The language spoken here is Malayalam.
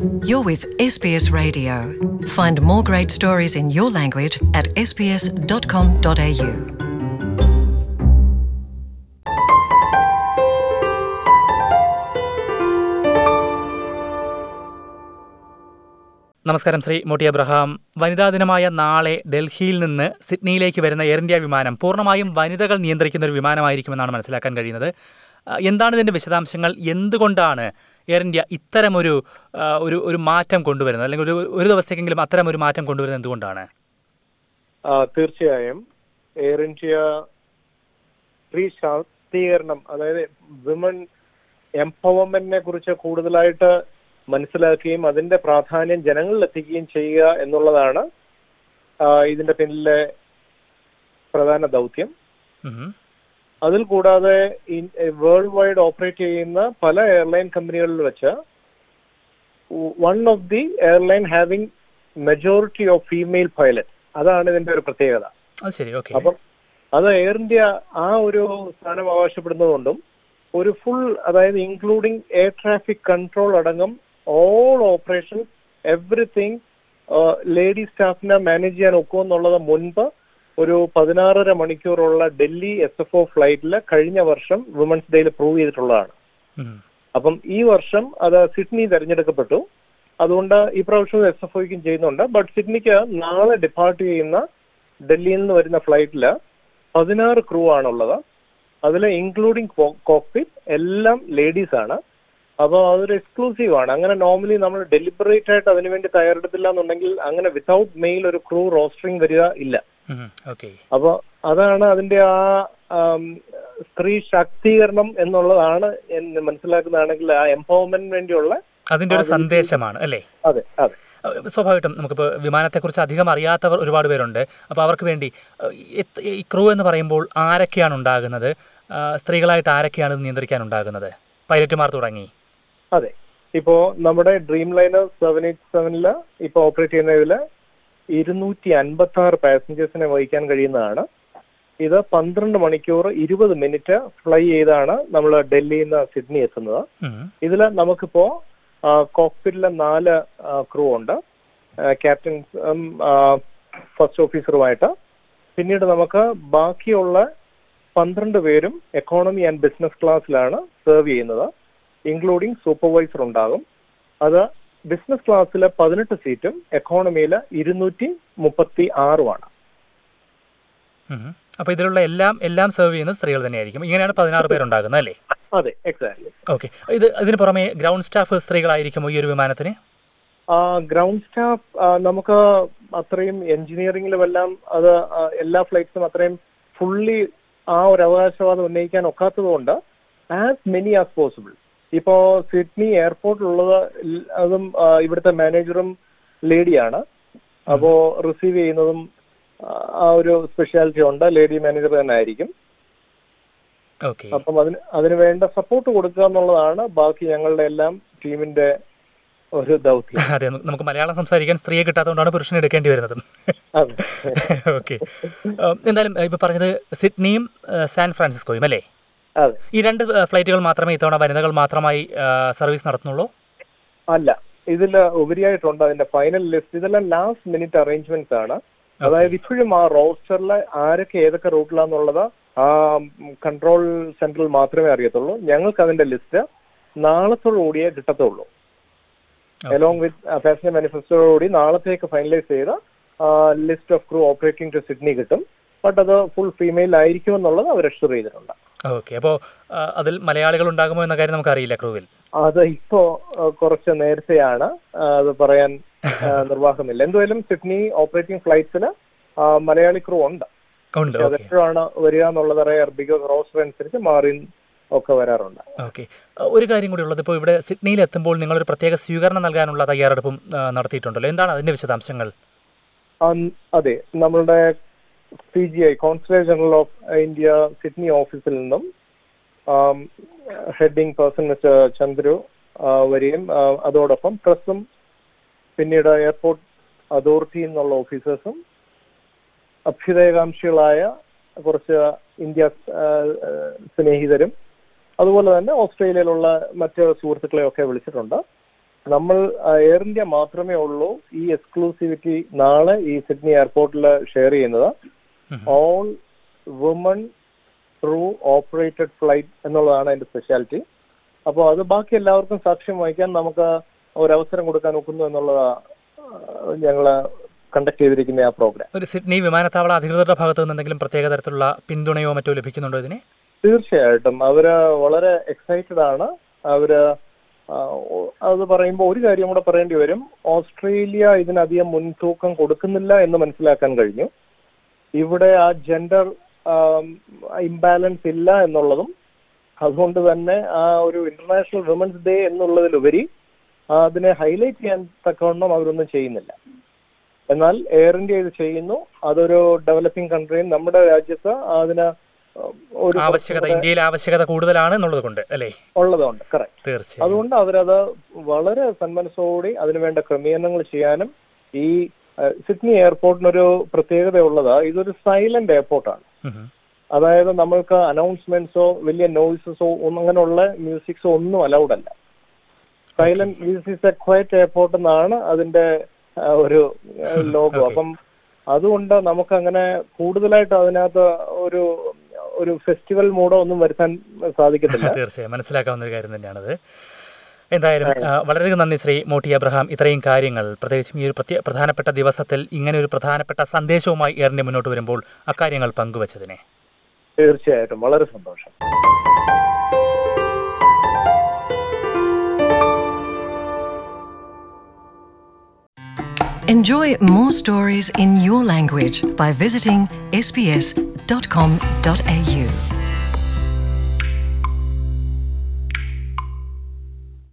You're with SBS Radio. Find more great stories in your language at sbs.com.au. നമസ്കാരം ശ്രീ മോട്ടി അബ്രഹാം വനിതാ ദിനമായ നാളെ ഡൽഹിയിൽ നിന്ന് സിഡ്നിയിലേക്ക് വരുന്ന എയർ ഇന്ത്യ വിമാനം പൂർണ്ണമായും വനിതകൾ നിയന്ത്രിക്കുന്ന ഒരു വിമാനമായിരിക്കുമെന്നാണ് മനസ്സിലാക്കാൻ കഴിയുന്നത് ആ, എന്താണ് ഇതിന്റെ വിശദാംശങ്ങൾ എന്തുകൊണ്ടാണ് എയർ ഇന്ത്യ ഇത്തരമൊരു ആ, ഒരു ഒരു മാറ്റം കൊണ്ടുവരുന്നത് അല്ലെങ്കിൽ ഒരു ഒരു ദിവസത്തേക്കെങ്കിലും അത്തരം ഒരു മാറ്റം കൊണ്ടുവരുന്നത് എന്തുകൊണ്ടാണ് ആ, തീർച്ചയായും എയർ ഇന്ത്യ സ്ത്രീ ശാക്തീകരണം അതായത് വിമൺ എംപവർമെന്റിനെ കുറിച്ച് കൂടുതലായിട്ട് മനസ്സിലാക്കുകയും അതിന്റെ പ്രാധാന്യം ജനങ്ങളിൽ എത്തിക്കുകയും ചെയ്യുക എന്നുള്ളതാണ് ആ, ഇതിന്റെ പിന്നിലെ പ്രധാന ദൗത്യം ഉം. അതിൽ കൂടാതെ വേൾഡ് വൈഡ് ഓപ്പറേറ്റ് ചെയ്യുന്ന പല എയർലൈൻ കമ്പനികളിൽ വെച്ച് one of the airline having majority of female pilot അതാണ് ഇതിന്റെ ഒരു പ്രത്യേകത അത് ശരി ഓക്കെ അപ്പം അത് എയർ ഇന്ത്യ ആ ഒരു സ്ഥാനം അവകാശപ്പെടുന്നതുകൊണ്ടും ഒരു ഫുൾ അതായത് ഇൻക്ലൂഡിംഗ് എയർ ട്രാഫിക് കൺട്രോൾ അടങ്ങും ഓൾ ഓപ്പറേഷൻ എവറിത്തിങ് ലേഡി സ്റ്റാഫിനെ മാനേജ് ചെയ്യാൻ ഒക്കുമെന്നുള്ളത് മുൻപ് ഒരു പതിനാറര മണിക്കൂറുള്ള ഡൽഹി എസ് എഫ് ഒ ഫ്ലൈറ്റിൽ കഴിഞ്ഞ വർഷം വുമൻസ് ഡേയിൽ പ്രൂവ് ചെയ്തിട്ടുള്ളതാണ് ഉം. അപ്പം ഈ വർഷം അത് സിഡ്നി തെരഞ്ഞെടുക്കപ്പെട്ടു അതുകൊണ്ട് ഈ പ്രാവശ്യം എസ് എഫ് ഒക്കും ചെയ്യുന്നുണ്ട് ബട്ട് സിഡ്നിക്ക് നാളെ ഡിപ്പാർട്ട് ചെയ്യുന്ന ഡൽഹിയിൽ നിന്ന് വരുന്ന ഫ്ലൈറ്റില് പതിനാറ് ക്രൂ ആണുള്ളത് അതിൽ ഇൻക്ലൂഡിംഗ് കോക്പിറ്റ് എല്ലാം ലേഡീസ് ആണ് അപ്പോൾ അതൊരു എക്സ്ക്ലൂസീവ് ആണ് അങ്ങനെ നോർമലി നമ്മൾ ഡെലിബറേറ്റ് ആയിട്ട് അതിനുവേണ്ടി തയ്യാറെടുത്തില്ല എന്നുണ്ടെങ്കിൽ അങ്ങനെ വിത്തൗട്ട് മെയിൽ ഒരു ക്രൂ റോസ്റ്ററിംഗ് വരിക ഇല്ല ഉം. ഓക്കെ അപ്പൊ അതാണ് അതിന്റെ ആ ആം, സ്ത്രീ ശാക്തീകരണം എന്നുള്ളതാണ് എന്ന് മനസ്സിലാക്കുന്നതാണെങ്കിൽ ആ എംപവർമെന്റിന് വേണ്ടിയുള്ള അതിന്റെ ഒരു സന്ദേശമാണ് അല്ലേ അതെ അതെ അഹ് സ്വാഭാവികമായിട്ടും നമുക്കിപ്പോൾ വിമാനത്തെക്കുറിച്ച് അധികം അറിയാത്തവർ ഒരുപാട് പേരുണ്ട് അപ്പോൾ അവർക്ക് വേണ്ടി അഹ് എത്ത് ഈ ക്രൂ എന്ന് പറയുമ്പോൾ ആരൊക്കെയാണ് ഉണ്ടാകുന്നത് ആഹ് സ്ത്രീകളായിട്ട് ആരൊക്കെയാണ് ഇത് നിയന്ത്രിക്കാൻ ഉണ്ടാകുന്നത് പൈലറ്റുമാർ തുടങ്ങി അതെ ഇപ്പോ നമ്മുടെ ഡ്രീം ലൈനർ സെവൻ എയ്റ്റ് സെവനില് ഇപ്പൊ ഓപ്പറേറ്റ് ചെയ്യുന്നതിൽ ഇരുന്നൂറ്റി അൻപത്തി ആറ് പാസഞ്ചേഴ്സിനെ വഹിക്കാൻ കഴിയുന്നതാണ് ഇത് പന്ത്രണ്ട് മണിക്കൂർ ഇരുപത് മിനിറ്റ് ഫ്ലൈ ചെയ്താണ് നമ്മൾ ഡൽഹിയിൽ നിന്ന് സിഡ്നി എത്തുന്നത് ഉം. ഇതിൽ നമുക്കിപ്പോ കോക്പിറ്റിലെ നാല് ക്രൂ ഉണ്ട് ക്യാപ്റ്റൻസും ഫസ്റ്റ് ഓഫീസറുമായിട്ട് പിന്നീട് നമുക്ക് ബാക്കിയുള്ള പന്ത്രണ്ട് പേരും എക്കോണമി ആൻഡ് ബിസിനസ് ക്ലാസ്സിലാണ് സെർവ് ചെയ്യുന്നത് ഇൻക്ലൂഡിംഗ് സൂപ്പർവൈസർ ഉണ്ടാകും അത് ബിസിനസ് ക്ലാസ്സിലെ പതിനെട്ട് സീറ്റും എക്കോണമിയിലെ ഇരുന്നൂറ്റി മുപ്പത്തി ആറുമാണ് ഉം. അപ്പോൾ ഇതിലുള്ള എല്ലാം എല്ലാം സെർവ് ചെയ്യുന്നത് സ്ത്രീകൾ തന്നെയായിരിക്കും ഇങ്ങനെയാണ് പതിനാറ് പേരുണ്ടാകുന്നത് അല്ലേ അതെ എക്സാക്ട്ലി ഓക്കെ ഇത് ഇതിന് പുറമെ ഗ്രൗണ്ട് സ്റ്റാഫ് സ്ത്രീകളായിരിക്കുമോ ഈ ഒരു വിമാനത്തിന് ഗ്രൗണ്ട് സ്റ്റാഫ് നമുക്ക് അത്രയും എഞ്ചിനീയറിംഗിലും എല്ലാം അത് ആ, എല്ലാ ഫ്ലൈറ്റ്സും അത്രയും ഫുള്ളി ആ ഒരു അവകാശവാദം ഉന്നയിക്കാൻ ഒക്കാത്തതുകൊണ്ട് ആസ് മെനി ആസ് പോസിബിൾ ഇപ്പോ സിഡ്നി എയർപോർട്ടിലുള്ളത് ൽ- അതും ആ, ഇവിടുത്തെ മാനേജറും ലേഡിയാണ് അപ്പോ റിസീവ് ചെയ്യുന്നതും ആ, ആ ഒരു സ്പെഷ്യാലിറ്റി ഉണ്ട് ലേഡി മാനേജർ തന്നെ ആയിരിക്കും ഓക്കെ അപ്പം അതിന് അതിന് വേണ്ട സപ്പോർട്ട് കൊടുക്കുക എന്നുള്ളതാണ് ബാക്കി ഞങ്ങളുടെ എല്ലാം ടീമിന്റെ ഒരു ദൗത്യം അതെ നമുക്ക് മലയാളം സംസാരിക്കാൻ സ്ത്രീയെ കിട്ടാത്തതുകൊണ്ടാണ് പുരുഷനെ എടുക്കേണ്ടി വരുന്നത് അതെ ഓക്കെ എന്തായാലും ഇപ്പൊ പറഞ്ഞത് സിഡ്നിയും ആ, സാൻ ഫ്രാൻസിസ്കോയും അല്ലേ അതെ ഈ രണ്ട് ആ, ഫ്ലൈറ്റുകൾ മാത്രമേ ഇത്തവണ വനിതകൾ മാത്രമായി ആ, സർവീസ് നടത്തുന്നുള്ളൂ അല്ല ഇതിൽ ഉപരിയായിട്ടുണ്ട് അതിന്റെ ഫൈനൽ ലിസ്റ്റ് ഇതെല്ലാം ലാസ്റ്റ് മിനിറ്റ് അറേഞ്ച്മെന്റ്സ് ആണ് അതായത് ഇപ്പോഴും ആ റോസ്റ്ററിലെ ആരൊക്കെ ഏതൊക്കെ റൂട്ടിലാന്നുള്ളത് ആ കൺട്രോൾ സെന്ററിൽ മാത്രമേ അറിയത്തുള്ളൂ ഞങ്ങൾക്ക് അതിന്റെ ലിസ്റ്റ് നാളത്തോടുകൂടിയേ കിട്ടത്തുള്ളൂ അലോങ് വിത്ത് പാസഞ്ചർ മാനിഫെസ്റ്റോടുകൂടി നാളത്തേക്ക് ഫൈനലൈസ് ചെയ്ത list of crew operating to Sydney കിട്ടും ബട്ട് അത് ഫുൾ ഫീമെയിൽ ആയിരിക്കും എന്നുള്ളത് അവർ അഷ്യൂർ ചെയ്തിട്ടുണ്ട് ഓക്കെ അപ്പോൾ അതിൽ മലയാളികൾ ഉണ്ടാകുമോ എന്ന കാര്യം നമുക്കറിയില്ല ക്രൂവിൽ അത് ഇപ്പോ ആ, കുറച്ച് നേരത്തെയാണ് ആ, അത് പറയാൻ ആ, നിർവാഹമില്ല എന്തായാലും സിഡ്നി ഓപ്പറേറ്റിംഗ് ഫ്ലൈറ്റ്സിന് മലയാളി ക്രൂ ഉണ്ട് ഉണ്ട് പക്ഷെ ഓക്കെ അതെപ്പോഴാണ് വരിക എന്നുള്ളത് അറിയാം ബിക്കോസ് റോസ്റ്റർ അനുസരിച്ച് മാറി ഒക്കെ വരാറുണ്ട് ഓക്കെ ഒരു കാര്യം കൂടി ഉള്ളത് ഇപ്പോൾ ഇവിടെ സിഡ്നിയിൽ എത്തുമ്പോൾ നിങ്ങളൊരു പ്രത്യേക സ്വീകരണം നൽകാനുള്ള തയ്യാറെടുപ്പും ആ, നടത്തിയിട്ടുണ്ടല്ലോ എന്താണ് അതിന്റെ വിശദാംശങ്ങൾ അൻ- അതെ നമ്മളുടെ C G I consulate general of India Sydney ഓഫീസിൽ നിന്നും ഹെഡിംഗ് പേഴ്സൺ മിസ്റ്റർ ചന്ദ്രു ആ, വരികയും ആ, അതോടൊപ്പം പ്രസും പിന്നീട് എയർപോർട്ട് അതോറിറ്റി എന്നുള്ള ഓഫീസേഴ്സും അഭ്യുദയകാംക്ഷികളായ കുറച്ച് ഇന്ത്യ ആ, ആ, സ്നേഹിതരും അതുപോലെ തന്നെ ഓസ്ട്രേലിയയിലുള്ള മറ്റ് സുഹൃത്തുക്കളെയൊക്കെ വിളിച്ചിട്ടുണ്ട് നമ്മൾ എയർ ഇന്ത്യ മാത്രമേ ഉള്ളൂ ഈ എക്സ്ക്ലൂസിവിറ്റി നാളെ ഈ സിഡ്നി എയർപോർട്ടിൽ ഷെയർ ചെയ്യുന്നത് all woman through operated flight എന്നുള്ളതാണ് അതിന്റെ സ്പെഷ്യാലിറ്റി അപ്പോൾ അത് ബാക്കി എല്ലാവർക്കും സാക്ഷ്യം വഹിക്കാൻ നമുക്ക് ഒരു അവസരം കൊടുക്കാൻ ഒക്കുന്നു എന്നുള്ളതാണ് ഞങ്ങൾ കണ്ടക്ട് ചെയ്തിരിക്കുന്ന ആ പ്രോഗ്രാം ഒരു സിഡ്നി വിമാനത്താവള അധികൃതരുടെ ഭാഗത്തു നിന്ന് എന്തെങ്കിലും പ്രത്യേക തരത്തിലുള്ള പിന്തുണയോ മറ്റോ ലഭിക്കുന്നുണ്ടോ ഇതിന് തീർച്ചയായിട്ടും അവര് വളരെ എക്സൈറ്റഡ് ആണ് അവര് ആ, ഒ- അത് പറയുമ്പോൾ ഒരു കാര്യം കൂടെ പറയേണ്ടി വരും ഓസ്ട്രേലിയ ഇതിനധികം മുൻതൂക്കം കൊടുക്കുന്നില്ല എന്ന് മനസ്സിലാക്കാൻ കഴിഞ്ഞു ഇവിടെ ആ ജെൻഡർ ഇംബാലൻസ് ഇല്ല എന്നുള്ളതും അതുകൊണ്ട് തന്നെ ആ ഒരു ഇന്റർനാഷണൽ വിമൻസ് ഡേ എന്നുള്ളതിലുപരി ആ, അതിനെ ഹൈലൈറ്റ് ചെയ്യാൻ തക്കവണ്ണം അവരൊന്നും ചെയ്യുന്നില്ല എന്നാൽ എയർ ഇന്ത്യ ഇത് ചെയ്യുന്നു അതൊരു ഡെവലപ്പിംഗ് കൺട്രിയും നമ്മുടെ രാജ്യത്ത് അതിന് ഒരു ആവശ്യകത ഇന്ത്യയിലെ ആവശ്യകത കൂടുതലാണ് എന്നുള്ളത് കൊണ്ട് അല്ലേ ഉള്ളതുകൊണ്ട് കറക്റ്റ് തീർച്ചയായും അതുകൊണ്ട് അവരത് വളരെ സന്മനസ്സോടെ അതിനുവേണ്ട ക്രമീകരണങ്ങൾ ചെയ്യാനും ഈ അഹ്, സിഡ്നി എയർപോർട്ടിനൊരു പ്രത്യേകത ഉള്ളത് ഇതൊരു സൈലന്റ് എയർപോർട്ടാണ് ഉം. അതായത് നമ്മൾക്ക് അനൗൺസ്മെന്റ്സോ വലിയ നോയ്സസോ ഒന്നും അങ്ങനെയുള്ള മ്യൂസിക്സോ ഒന്നും അലൗഡ് അല്ല silent this is a quiet airport എന്നാണ് അതിന്റെ ആ, ഒരു ലോഗോ Okay. അപ്പം അതുകൊണ്ട് നമുക്ക് അങ്ങനെ കൂടുതലായിട്ട് അതിനകത്ത് ഒരു ഒരു ഫെസ്റ്റിവൽ മൂഡോ ഒന്നും വരുത്താൻ സാധിക്കത്തില്ല തീർച്ചയായും മനസ്സിലാക്കാവുന്ന ഒരു കാര്യം തന്നെയാണത് എന്തായാലും ആ, വളരെയധികം നന്ദി ശ്രീ മോട്ടി അബ്രഹാം ഇത്രയും കാര്യങ്ങൾ പ്രത്യേകിച്ചും ഈ ഒരു പ്രത്യേക പ്രധാനപ്പെട്ട ദിവസത്തിൽ ഇങ്ങനെ ഒരു പ്രധാനപ്പെട്ട സന്ദേശവുമായി എയർ ഇന്ത്യ മുന്നോട്ട് വരുമ്പോൾ അക്കാര്യങ്ങൾ പങ്കുവച്ചതിനെ തീർച്ചയായിട്ടും വളരെ സന്തോഷം Enjoy more stories in your language by visiting sbs.com.au.